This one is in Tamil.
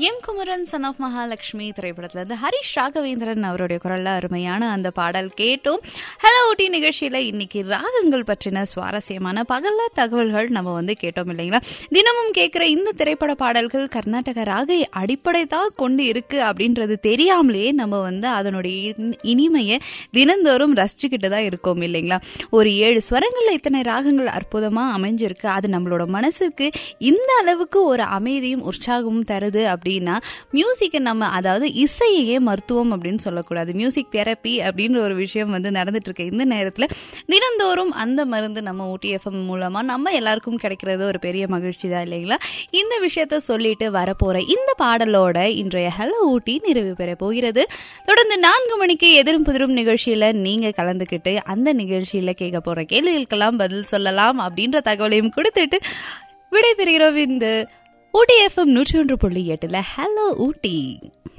M Kumaran son of Mahalakshmi திரைப்படத்துல இருந்து ஹரிஷ் ராகவேந்திரன் அவருடைய குரல்ல அருமையான அந்த பாடல் கேட்டோம் ஹலோ ஊட்டி நிகழ்ச்சியில இன்னைக்கு ராகங்கள் பற்றின சுவாரஸ்யமான பகல்ல தகவல்கள் நம்ம வந்து கேட்டோம் இல்லைங்களா தினமும் கேட்கிற இந்த திரைப்பட பாடல்கள் கர்நாடக ராக அடிப்படை தான் கொண்டு இருக்கு அப்படின்றது தெரியாமலேயே நம்ம வந்து அதனுடைய இன்- இனிமையை தினந்தோறும் ரசிச்சுக்கிட்டு தான் இருக்கோம் இல்லைங்களா ஒரு ஏழு ஸ்வரங்கள்ல இத்தனை ராகங்கள் அற்புதமா அமைஞ்சிருக்கு அது நம்மளோட மனசுக்கு இந்த அளவுக்கு ஒரு அமைதியும் உற்சாகமும் தருது அப்படின்னா மியூசிக்கை நம்ம அதாவது இசையையே மருத்துவம் அப்படின்னு சொல்லக்கூடாது மியூசிக் தெரப்பி அப்படின்ற ஒரு விஷயம் வந்து நடந்துட்டு இருக்க இந்த நேரத்தில் தினந்தோறும் அந்த மருந்து நம்ம ஊட்டி எஃப்எம் மூலமா நம்ம எல்லாருக்கும் கிடைக்கிறது ஒரு பெரிய மகிழ்ச்சி தான் இல்லைங்களா இந்த விஷயத்த சொல்லிட்டு வரப்போற இந்த பாடலோட இன்றைய ஹலோ ஊட்டி நிறைவு பெற போகிறது தொடர்ந்து நான்கு மணிக்கு எதிரும் புதிரும் நிகழ்ச்சியில நீங்க கலந்துக்கிட்டு அந்த நிகழ்ச்சியில கேட்க போற கேள்விகளுக்கெல்லாம் பதில் சொல்லலாம் அப்படின்ற தகவலையும் கொடுத்துட்டு விடைபெறுகிறோம் இந்த ஊட்டி எஃப்எம் நூற்றி ஒன்று புள்ளி எட்டுல ஹலோ ஊட்டி